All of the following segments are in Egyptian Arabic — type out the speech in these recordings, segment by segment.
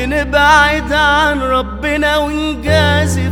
بنبعد عن ربنا ونجازف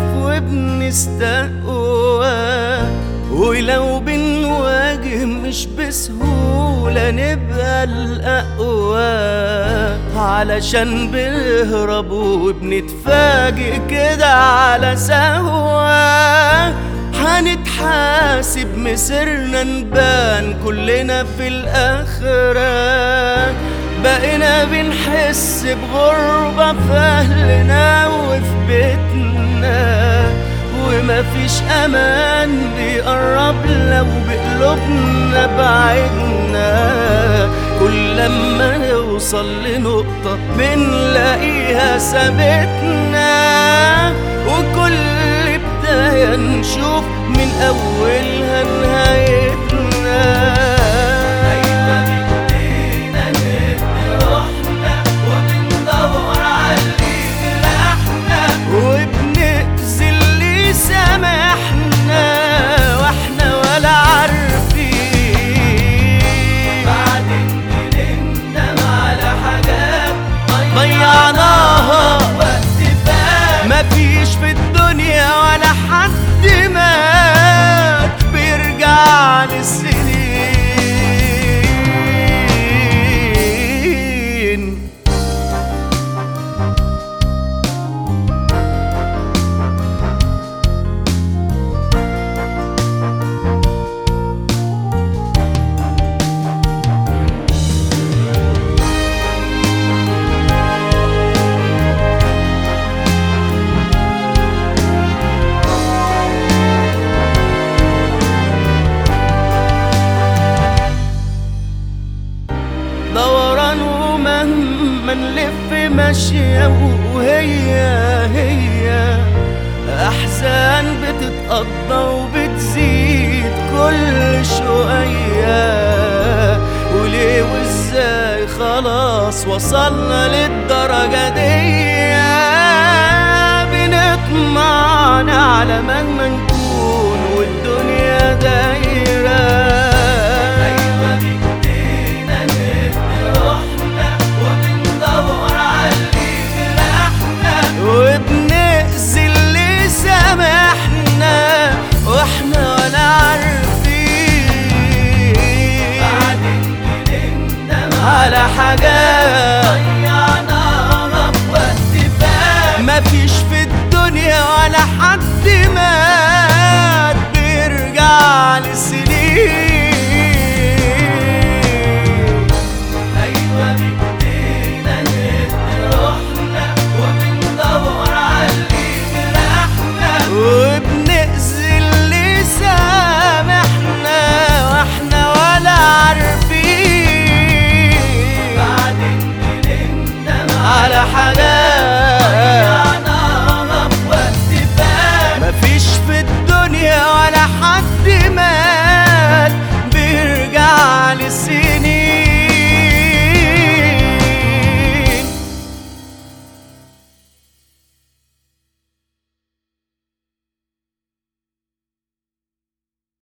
وبنستقوى ولو بنواجه مش بسهولة نبقى الأقوى علشان بنهرب وبنتفاجئ كده على سهوة هنتحاسب مسيرنا نبان كلنا في الآخرة بقينا بنحس بغربة في أهلنا وفي بيتنا ومفيش أمان بيقرب لو بقلوبنا بعدنا كل لما نوصل لنقطة بنلاقيها سابتنا وكل بداية نشوف من أولها نهايتنا دايما بإيدينا نبني روحنا وبندور على اللي جرحنا وبنأذي اللي سامحنا واحنا ولا عارفين بعدين بنندم على حاجات ضيعناها وقت فات مفيش في الدنيا ولا حد مات بيرجع للسنين دوران ومهما نلف ماشية وهي هي أحزان بتتقضى وبتزيد كل شوية وليه وازاي خلاص وصلنا للدرجة دي بنطمع على مهما نكون